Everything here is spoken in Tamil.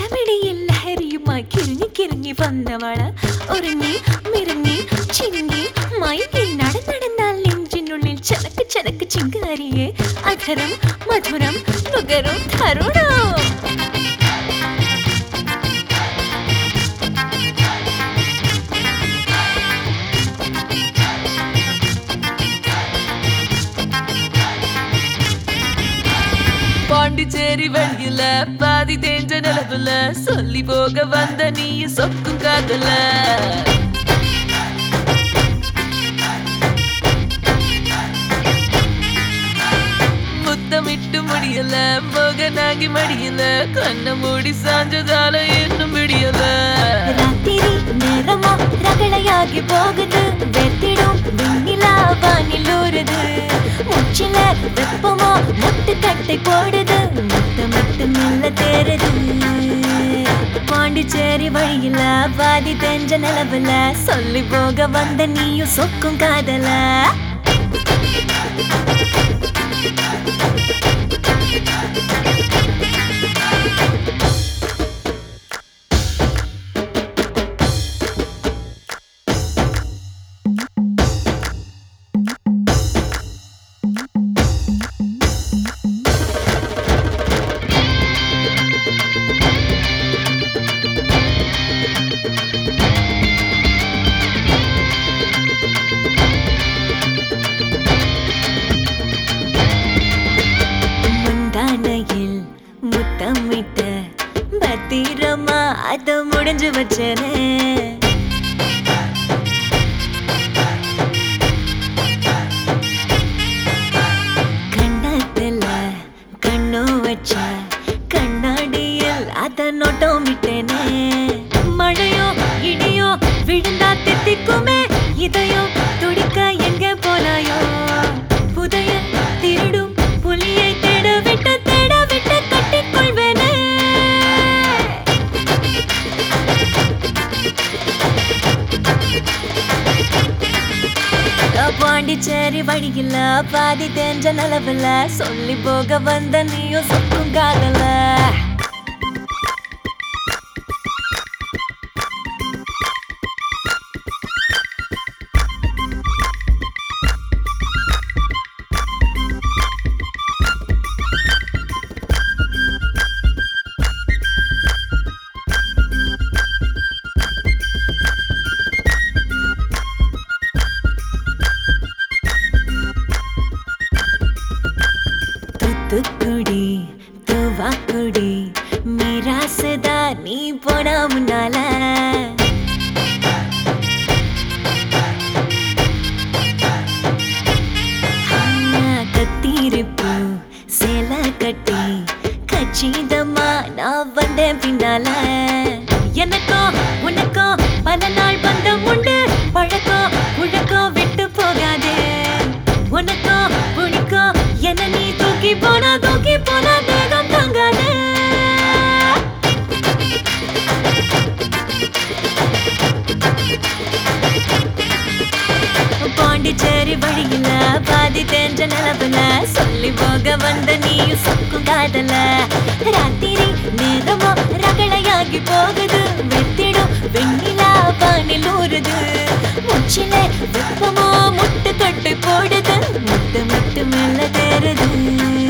ഇളമിടിയിൽ ലഹരിയുമായി കിറങ്ങി കിറങ്ങി വന്നവള ഒരുങ്ങി മിറങ്ങി ചിങ്ങി മയങ്ങി നടന്നടന്നാൽ നെഞ്ചിനുള്ളിൽ ചനക്ക് ചനക്ക് ചിങ്കാരിയെ അധരം മധുരം നുകരും തരുണോ பாண்டிச்சேரி வழியில பாதி தேஞ்ச நிலவுல சொல்லி போக வந்த நீ சொக்கும் காதல முத்தமிட்டு முடியல மோகனாகி மடியல கண்ண மூடி சாஞ்சதால இன்னும் விடியல ராத்திரி நேரமா ரகளையாகி போகுது வெத்திடும் வெண்ணிலா வானில் ஊறுது முச்சில வெப்பமா முட்டு கட்டை போடுது முட்டு முட்டு மெல்ல தேருது பாண்டிச்சேரி வழியில பாதி தெஞ்ச நிலவுல சொல்லி போக வந்த நீயும் சொக்கும் காதல முந்தானையில் முத்தமிட்ட பத்திரமா அத முடிஞ்சு வச்சனே கண்ணத்துல கண்ணோ வச்ச கண்ணாடியில் அத நோட்டம் விட்டேனே மழையோ இடியோ விழுந்தா தித்திக்குமே இதயம் துடிக்க எங்க போனாயோ புதையல் திருடும் புலியை தேட விட்டு தேட விட்டு கட்டிக்கொள்வேனே பாண்டிச்சேரி வழியில பாதி தெரிஞ்ச நிலவுல சொல்லி போக வந்த நீயும் சொக்கும் காதல தூத்துக்குடி தூவாக்குடி மிராசுதா நீ போனா முன்னால ஆ, கத்திருப்பு சேலை கட்டி கச்சிதமா நான் வந்தேன் பின்னால எனக்கும் உனக்கும் பல நாள் பந்தம் உண்டு பழக்கம் உழக்கம் விட்டு போகாதே உனக்கும் பிடிக்கும் என்ன நீ தூக்கி போனா தூக்கி போனா தேகம் தங்காதே பாண்டிச்சேரி வழியில பாதி தெரிஞ்ச நிலவுல சொல்லி போக வந்த நீயும் சொக்கும் காதல ராத்திரி நேரமா ரகளையாகி போகுது வெத்திடும் வெண்ணிலா வானில் ஊறுது முச்சில வெப்பமா முட்டு கட்டு போடுது முட்டு முட்டு மெல்ல தேருது